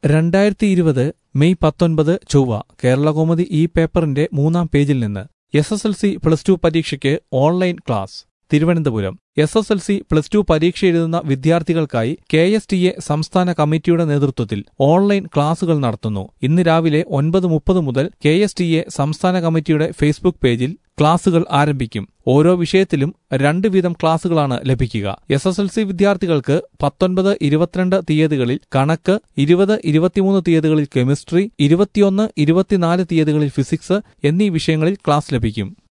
രണ്ടായിരത്തി ഇരുപത് മെയ് പത്തൊൻപത് ചൊവ്വ കേരളകൗമുദി ഈ പേപ്പറിന്റെ മൂന്നാം പേജിൽ നിന്ന് S S L C plus two പരീക്ഷയ്ക്ക് online class Thiruvananthapuram S S L C plus two പരീക്ഷ എഴുതുന്ന വിദ്യാർത്ഥികൾക്കായി കെ എസ് ടി എ സംസ്ഥാന കമ്മിറ്റിയുടെ നേതൃത്വത്തിൽ ഓൺലൈൻ ക്ലാസുകൾ നടത്തുന്നു ഇന്ന് രാവിലെ ഒൻപത് മുപ്പത് മുതൽ കെ എസ് ടി എ സംസ്ഥാന കമ്മിറ്റിയുടെ ഫേസ്ബുക്ക് പേജിൽ ക്ലാസുകൾ ആരംഭിക്കും ഓരോ വിഷയത്തിലും രണ്ട് വീതം ക്ലാസുകളാണ് ലഭിക്കുക എസ് എസ് എൽ സി വിദ്യാർത്ഥികൾക്ക് പത്തൊൻപത് ഇരുപത്തിരണ്ട് തീയതികളിൽ കണക്ക് ഇരുപത് ഇരുപത്തിമൂന്ന് തീയതികളിൽ കെമിസ്ട്രി ഇരുപത്തിയൊന്ന് ഇരുപത്തിനാല് തീയതികളിൽ ഫിസിക്സ് എന്നീ വിഷയങ്ങളിൽ ക്ലാസ് ലഭിക്കും